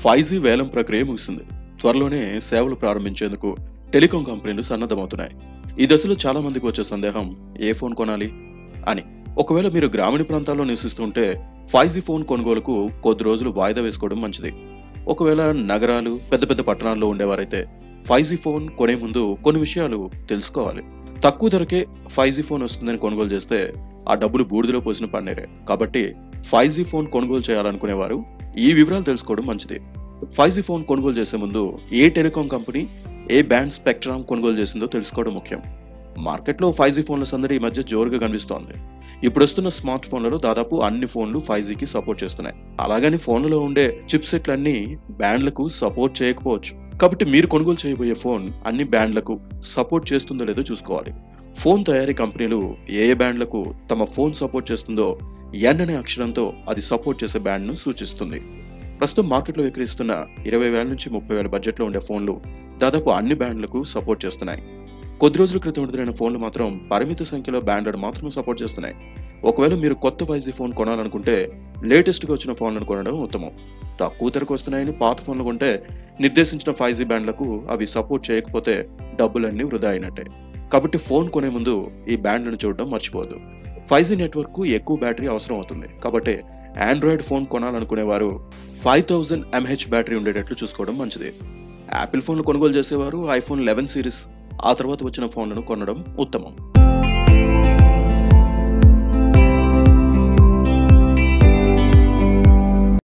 five G వేలం ప్రక్రియ ముగిసింది త్వరలోనే సేవలు ప్రారంభించేందుకు టెలికాం కంపెనీలు సన్నద్ధమవుతున్నాయి ఈ దశలో చాలా మందికి వచ్చే సందేహం ఏ ఫోన్ కొనాలి అని ఒకవేళ మీరు గ్రామీణ ప్రాంతాల్లో నివసిస్తుంటే ఫైవ్ జీ ఫోన్ కొనుగోలుకు కొద్ది రోజులు వాయిదా వేసుకోవడం మంచిది ఒకవేళ నగరాలు పెద్ద పెద్ద పట్టణాల్లో ఉండేవారైతే ఫైవ్ జీ ఫోన్ కొనే ముందు కొన్ని విషయాలు తెలుసుకోవాలి తక్కువ ధరకే ఫైవ్ జీ ఫోన్ వస్తుందని కొనుగోలు చేస్తే ఆ డబ్బులు బూడిదలో పోసిన పన్నీరే కాబట్టి ఫైవ్ జీ ఫోన్ కొనుగోలు చేయాలనుకునేవారు ఈ వివరాలు తెలుసుకోవడం మంచిది ఫైవ్ జీ ఫోన్ కొనుగోలు చేసే ముందు ఏ టెలికాం కంపెనీ ఏ బ్యాండ్ స్పెక్ట్రామ్ కొనుగోలు చేసిందో తెలుసుకోవడం ముఖ్యం మార్కెట్లో ఫైవ్ జీ ఫోన్ల సందడి ఈ మధ్య జోరుగా కనిపిస్తోంది ఇప్పుడు వస్తున్న స్మార్ట్ ఫోన్లలో దాదాపు అన్ని ఫోన్లు ఫైవ్ జీకి సపోర్ట్ చేస్తున్నాయి అలాగని ఫోన్లలో ఉండే చిప్ సెట్లన్నీ బ్యాండ్లకు సపోర్ట్ చేయకపోవచ్చు కాబట్టి మీరు కొనుగోలు చేయబోయే ఫోన్ అన్ని బ్యాండ్లకు సపోర్ట్ చేస్తుందో లేదో చూసుకోవాలి ఫోన్ తయారీ కంపెనీలు ఏ ఏ బ్యాండ్లకు తమ ఫోన్ సపోర్ట్ చేస్తుందో ఎన్ అనే అక్షరంతో అది సపోర్ట్ చేసే బ్యాండ్ను సూచిస్తుంది ప్రస్తుతం మార్కెట్లో విక్రయిస్తున్న ఇరవై వేల నుంచి ముప్పై వేల బడ్జెట్లో ఉండే ఫోన్లు దాదాపు అన్ని బ్యాండ్లకు సపోర్ట్ చేస్తున్నాయి కొద్ది రోజుల క్రితం విడుదలైన ఫోన్లు మాత్రం పరిమిత సంఖ్యలో బ్యాండ్లను మాత్రమే సపోర్ట్ చేస్తున్నాయి ఒకవేళ మీరు కొత్త ఫైవ్ జీ ఫోన్ కొనాలనుకుంటే లేటెస్ట్గా వచ్చిన ఫోన్లను కొనడం ఉత్తమం తక్కువ ధరకు వస్తున్నాయని పాత ఫోన్లు కొంటే నిర్దేశించిన ఫైవ్ జీ బ్యాండ్లకు అవి సపోర్ట్ చేయకపోతే డబ్బులన్నీ వృధా అయినట్టే కాబట్టి ఫోన్ కొనే ముందు ఈ బ్యాండ్లను చూడడం మర్చిపోవద్దు ఫైవ్ జీ నెట్వర్క్ ఎక్కువ బ్యాటరీ అవసరం అవుతుంది కాబట్టి ఆండ్రాయిడ్ ఫోన్ కొనాలనుకునేవారు ఫైవ్ థౌజండ్ ఎంహెచ్ బ్యాటరీ ఉండేటట్లు చూసుకోవడం మంచిది యాపిల్ ఫోన్లు కొనుగోలు చేసేవారు ఐఫోన్ లెవెన్ సిరీస్ ఆ తర్వాత వచ్చిన ఫోన్లను కొనడం ఉత్తమం